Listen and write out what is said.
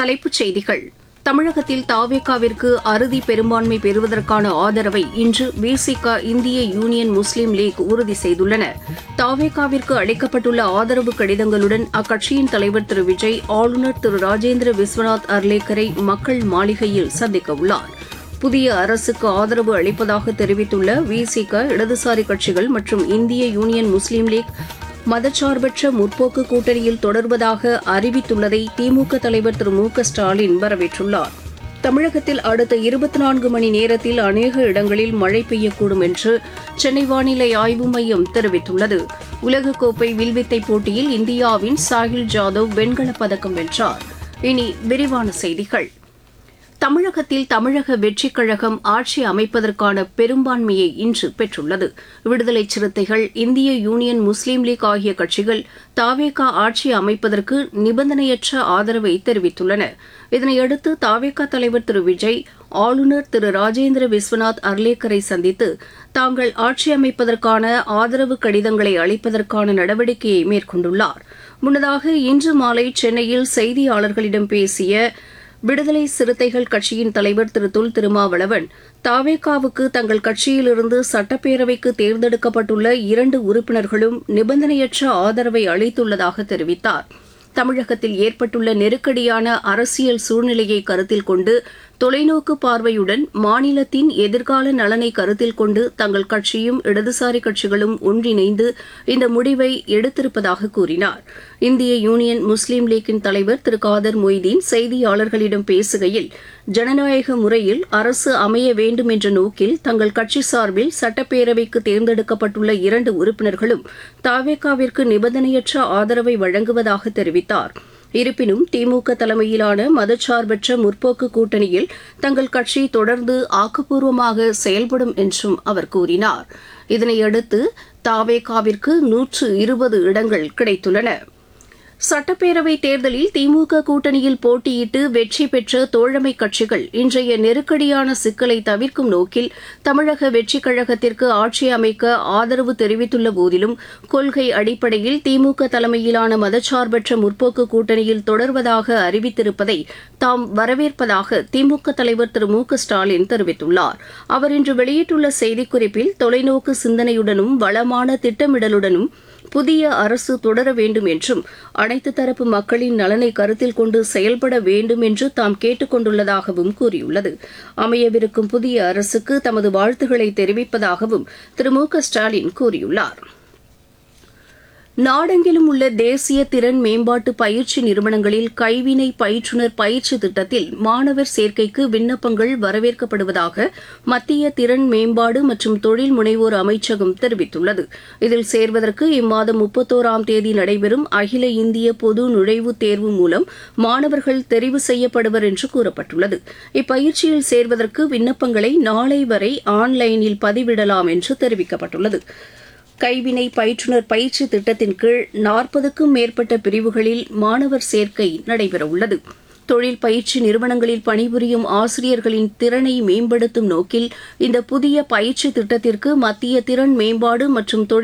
தலைப்புச் செய்திகள் தமிழகத்தில் தாவேகாவிற்கு அறுதி பெரும்பான்மை பெறுவதற்கான ஆதரவை இன்று விசிக இந்திய யூனியன் முஸ்லீம் லீக் உறுதி செய்துள்ளன தாவேகாவிற்கு அளிக்கப்பட்டுள்ள ஆதரவு கடிதங்களுடன் அக்கட்சியின் தலைவர் திரு விஜய் ஆளுநர் திரு ராஜேந்திர விஸ்வநாத் அர்லேக்கரை மக்கள் மாளிகையில் சந்திக்க உள்ளார் புதிய அரசுக்கு ஆதரவு அளிப்பதாக தெரிவித்துள்ள விசிக இடதுசாரி கட்சிகள் மற்றும் இந்திய யூனியன் முஸ்லீம் லீக் மதச்சார்பற்ற முற்போக்கு கூட்டணியில் தொடர்வதாக அறிவித்துள்ளதை திமுக தலைவர் திரு மு க ஸ்டாலின் வரவேற்றுள்ளார் தமிழகத்தில் அடுத்த இருபத்தி நான்கு மணி நேரத்தில் அநேக இடங்களில் மழை பெய்யக்கூடும் என்று சென்னை வானிலை ஆய்வு மையம் தெரிவித்துள்ளது உலகக்கோப்பை வில்வித்தை போட்டியில் இந்தியாவின் சாஹில் ஜாதவ் வெண்கலப் பதக்கம் வென்றார் இனி விரிவான செய்திகள் தமிழகத்தில் தமிழக வெற்றிக் கழகம் ஆட்சி அமைப்பதற்கான பெரும்பான்மையை இன்று பெற்றுள்ளது விடுதலை சிறுத்தைகள் இந்திய யூனியன் முஸ்லீம் லீக் ஆகிய கட்சிகள் தாவேகா ஆட்சி அமைப்பதற்கு நிபந்தனையற்ற ஆதரவை தெரிவித்துள்ளன இதனையடுத்து தாவேகா தலைவர் திரு விஜய் ஆளுநர் திரு ராஜேந்திர விஸ்வநாத் அர்லேக்கரை சந்தித்து தாங்கள் ஆட்சி அமைப்பதற்கான ஆதரவு கடிதங்களை அளிப்பதற்கான நடவடிக்கையை மேற்கொண்டுள்ளார் முன்னதாக இன்று மாலை சென்னையில் செய்தியாளர்களிடம் பேசிய விடுதலை சிறுத்தைகள் கட்சியின் தலைவர் திரு தொல் திருமாவளவன் தாவேகாவுக்கு தங்கள் கட்சியிலிருந்து சட்டப்பேரவைக்கு தேர்ந்தெடுக்கப்பட்டுள்ள இரண்டு உறுப்பினர்களும் நிபந்தனையற்ற ஆதரவை அளித்துள்ளதாக தெரிவித்தார் தமிழகத்தில் ஏற்பட்டுள்ள நெருக்கடியான அரசியல் சூழ்நிலையை கருத்தில் கொண்டு தொலைநோக்கு பார்வையுடன் மாநிலத்தின் எதிர்கால நலனை கருத்தில் கொண்டு தங்கள் கட்சியும் இடதுசாரி கட்சிகளும் ஒன்றிணைந்து இந்த முடிவை எடுத்திருப்பதாக கூறினார் இந்திய யூனியன் முஸ்லீம் லீக்கின் தலைவர் திரு காதர் மொய்தீன் செய்தியாளர்களிடம் பேசுகையில் ஜனநாயக முறையில் அரசு அமைய வேண்டும் என்ற நோக்கில் தங்கள் கட்சி சார்பில் சட்டப்பேரவைக்கு தேர்ந்தெடுக்கப்பட்டுள்ள இரண்டு உறுப்பினர்களும் தாவேகாவிற்கு நிபந்தனையற்ற ஆதரவை வழங்குவதாக தெரிவித்தார் இருப்பினும் திமுக தலைமையிலான மதச்சார்பற்ற முற்போக்கு கூட்டணியில் தங்கள் கட்சி தொடர்ந்து ஆக்கப்பூர்வமாக செயல்படும் என்றும் அவர் கூறினார் இதனையடுத்து தாவேகாவிற்கு நூற்று இருபது இடங்கள் கிடைத்துள்ளன சட்டப்பேரவை தேர்தலில் திமுக கூட்டணியில் போட்டியிட்டு வெற்றி பெற்ற தோழமை கட்சிகள் இன்றைய நெருக்கடியான சிக்கலை தவிர்க்கும் நோக்கில் தமிழக வெற்றிக் கழகத்திற்கு ஆட்சி அமைக்க ஆதரவு தெரிவித்துள்ள போதிலும் கொள்கை அடிப்படையில் திமுக தலைமையிலான மதச்சார்பற்ற முற்போக்கு கூட்டணியில் தொடர்வதாக அறிவித்திருப்பதை தாம் வரவேற்பதாக திமுக தலைவர் திரு மு க ஸ்டாலின் தெரிவித்துள்ளார் அவர் இன்று வெளியிட்டுள்ள செய்திக்குறிப்பில் தொலைநோக்கு சிந்தனையுடனும் வளமான திட்டமிடலுடனும் புதிய அரசு தொடர வேண்டும் என்றும் அனைத்து தரப்பு மக்களின் நலனை கருத்தில் கொண்டு செயல்பட வேண்டும் என்று தாம் கேட்டுக் கொண்டுள்ளதாகவும் கூறியுள்ளது அமையவிருக்கும் புதிய அரசுக்கு தமது வாழ்த்துக்களை தெரிவிப்பதாகவும் திரு மு க ஸ்டாலின் கூறியுள்ளார் நாடெங்கிலும் உள்ள தேசிய திறன் மேம்பாட்டு பயிற்சி நிறுவனங்களில் கைவினை பயிற்றுநர் பயிற்சி திட்டத்தில் மாணவர் சேர்க்கைக்கு விண்ணப்பங்கள் வரவேற்கப்படுவதாக மத்திய திறன் மேம்பாடு மற்றும் தொழில் முனைவோர் அமைச்சகம் தெரிவித்துள்ளது இதில் சேர்வதற்கு இம்மாதம் முப்பத்தோராம் தேதி நடைபெறும் அகில இந்திய பொது நுழைவுத் தேர்வு மூலம் மாணவர்கள் தெரிவு செய்யப்படுவர் என்று கூறப்பட்டுள்ளது இப்பயிற்சியில் சேர்வதற்கு விண்ணப்பங்களை நாளை வரை ஆன்லைனில் பதிவிடலாம் என்று தெரிவிக்கப்பட்டுள்ளது கைவினை பயிற்றுநர் பயிற்சி திட்டத்தின் கீழ் நாற்பதுக்கும் மேற்பட்ட பிரிவுகளில் மாணவர் சேர்க்கை நடைபெறவுள்ளது தொழில் பயிற்சி நிறுவனங்களில் பணிபுரியும் ஆசிரியர்களின் திறனை மேம்படுத்தும் நோக்கில் இந்த புதிய பயிற்சி திட்டத்திற்கு மத்திய திறன் மேம்பாடு மற்றும் தொழில்